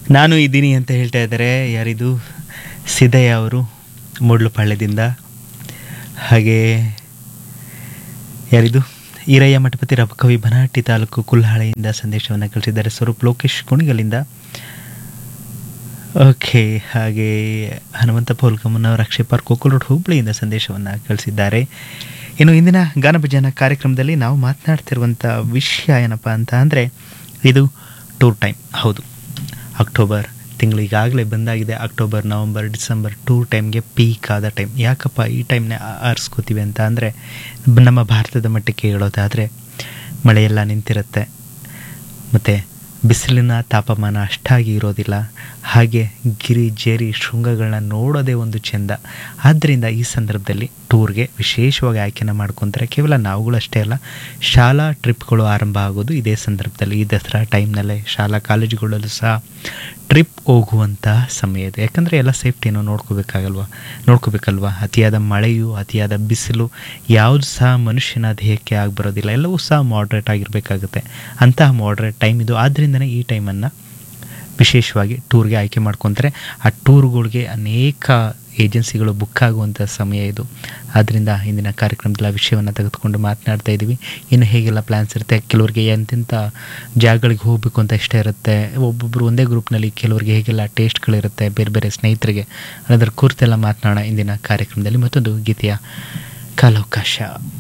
ನಾನು ಇದ್ದೀನಿ ಅಂತ ಹೇಳ್ತಾ ಇದ್ದಾರೆ ಯಾರಿದು ಸಿದ್ದಯ್ಯ ಅವರು ಮೂಡ್ಲುಪಾಳ್ಯದಿಂದ ಹಾಗೆ ಯಾರಿದು ಈರಯ್ಯ ಮಠಪತಿ ರಬಕವಿ ಬನಾಟಿ ತಾಲೂಕು ಕುಲ್ಹಾಳೆಯಿಂದ ಸಂದೇಶವನ್ನು ಕಳಿಸಿದ್ದಾರೆ ಸ್ವರೂಪ್ ಲೋಕೇಶ್ ಕುಣಿಗಲಿಂದ ಓಕೆ ಹಾಗೆ ಹನುಮಂತಪ್ಪ ಹುಲ್ಕಮ್ಮನವರ ಅಕ್ಷಯಪಾರ್ ಕೋಕುಲ್ ರೋಡ್ ಹುಬ್ಳಿಯಿಂದ ಸಂದೇಶವನ್ನು ಕಳಿಸಿದ್ದಾರೆ ಇನ್ನು ಇಂದಿನ ಗಾನಭಜನ ಕಾರ್ಯಕ್ರಮದಲ್ಲಿ ನಾವು ಮಾತನಾಡ್ತಿರುವಂಥ ವಿಷಯ ಏನಪ್ಪ ಅಂತ ಅಂದರೆ ಇದು ಟೂರ್ ಟೈಮ್ ಹೌದು ಅಕ್ಟೋಬರ್ ತಿಂಗಳು ಈಗಾಗಲೇ ಬಂದಾಗಿದೆ ಅಕ್ಟೋಬರ್ ನವಂಬರ್ ಡಿಸೆಂಬರ್ ಟೂರ್ ಟೈಮ್ಗೆ ಪೀಕ್ ಆದ ಟೈಮ್ ಯಾಕಪ್ಪ ಈ ಟೈಮ್ನ ಆರಿಸ್ಕೋತೀವಿ ಅಂತ ಅಂದರೆ ನಮ್ಮ ಭಾರತದ ಮಟ್ಟಕ್ಕೆ ಹೇಳೋದಾದರೆ ಮಳೆಯೆಲ್ಲ ನಿಂತಿರುತ್ತೆ ಮತ್ತು ಬಿಸಿಲಿನ ತಾಪಮಾನ ಅಷ್ಟಾಗಿ ಇರೋದಿಲ್ಲ ಹಾಗೆ ಗಿರಿ ಜೇರಿ ಶೃಂಗಗಳನ್ನ ನೋಡೋದೇ ಒಂದು ಚೆಂದ ಆದ್ದರಿಂದ ಈ ಸಂದರ್ಭದಲ್ಲಿ ಟೂರ್ಗೆ ವಿಶೇಷವಾಗಿ ಆಯ್ಕೆನ ಮಾಡ್ಕೊತಾರೆ ಕೇವಲ ನಾವುಗಳು ಅಷ್ಟೇ ಅಲ್ಲ ಶಾಲಾ ಟ್ರಿಪ್ಗಳು ಆರಂಭ ಆಗೋದು ಇದೇ ಸಂದರ್ಭದಲ್ಲಿ ಈ ದಸರಾ ಟೈಮ್ನಲ್ಲೇ ಶಾಲಾ ಕಾಲೇಜುಗಳಲ್ಲೂ ಸಹ ಟ್ರಿಪ್ ಹೋಗುವಂಥ ಸಮಯ ಇದೆ ಯಾಕಂದರೆ ಎಲ್ಲ ಸೇಫ್ಟಿಯನ್ನು ನೋಡ್ಕೋಬೇಕಾಗಲ್ವ ನೋಡ್ಕೋಬೇಕಲ್ವ ಅತಿಯಾದ ಮಳೆಯು ಅತಿಯಾದ ಬಿಸಿಲು ಯಾವುದು ಸಹ ಮನುಷ್ಯನ ದೇಹಕ್ಕೆ ಆಗಿಬರೋದಿಲ್ಲ ಎಲ್ಲವೂ ಸಹ ಮಾಡ್ರೇಟ್ ಆಗಿರಬೇಕಾಗುತ್ತೆ ಅಂತಹ ಮಾಡ್ರೇಟ್ ಟೈಮ್ ಇದು ಆದ್ದರಿಂದನೇ ಈ ಟೈಮನ್ನು ವಿಶೇಷವಾಗಿ ಟೂರ್ಗೆ ಆಯ್ಕೆ ಮಾಡ್ಕೊತಾರೆ ಆ ಟೂರ್ಗಳಿಗೆ ಅನೇಕ ಏಜೆನ್ಸಿಗಳು ಬುಕ್ ಆಗುವಂಥ ಸಮಯ ಇದು ಆದ್ದರಿಂದ ಇಂದಿನ ಕಾರ್ಯಕ್ರಮದಲ್ಲಿ ಆ ವಿಷಯವನ್ನು ತೆಗೆದುಕೊಂಡು ಮಾತನಾಡ್ತಾ ಇದ್ದೀವಿ ಇನ್ನು ಹೇಗೆಲ್ಲ ಪ್ಲ್ಯಾನ್ಸ್ ಇರುತ್ತೆ ಕೆಲವರಿಗೆ ಎಂತೆಂಥ ಜಾಗಗಳಿಗೆ ಹೋಗಬೇಕು ಅಂತ ಇಷ್ಟ ಇರುತ್ತೆ ಒಬ್ಬೊಬ್ಬರು ಒಂದೇ ಗ್ರೂಪ್ನಲ್ಲಿ ಕೆಲವರಿಗೆ ಹೇಗೆಲ್ಲ ಟೇಸ್ಟ್ಗಳಿರುತ್ತೆ ಬೇರೆ ಬೇರೆ ಸ್ನೇಹಿತರಿಗೆ ಅದರ ಕುರಿತೆಲ್ಲ ಮಾತನಾಡೋಣ ಇಂದಿನ ಕಾರ್ಯಕ್ರಮದಲ್ಲಿ ಮತ್ತೊಂದು ಗೀತೆಯ ಕಾಲಾವಕಾಶ